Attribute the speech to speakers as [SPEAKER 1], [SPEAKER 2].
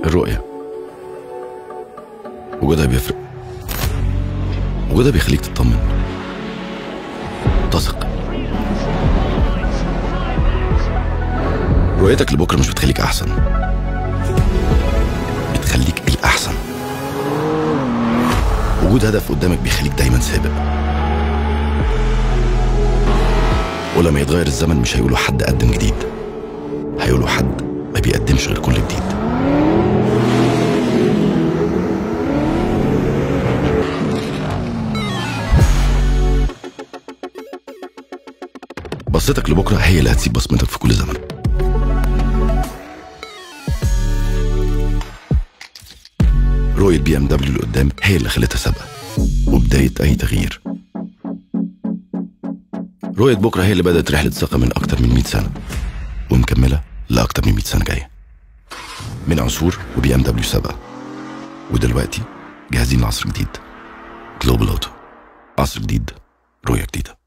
[SPEAKER 1] الرؤية وجودها بيفرق وجودها بيخليك تطمن تثق رؤيتك لبكرة مش بتخليك أحسن بتخليك الأحسن وجود هدف قدامك بيخليك دايما سابق ولما يتغير الزمن مش هيقولوا حد قدم جديد هيقولوا حد ما بيقدمش غير كل جديد بصتك لبكره هي اللي هتسيب بصمتك في كل زمن رؤية بي ام دبليو لقدام هي اللي خلتها سابقة وبداية أي تغيير رؤية بكرة هي اللي بدأت رحلة ثقة من أكتر من 100 سنة ومكملة لأكتر من 100 سنة جاية من عصور وبي ام دبليو سابقة ودلوقتي جاهزين لعصر جديد جلوبال اوتو عصر جديد رؤية جديدة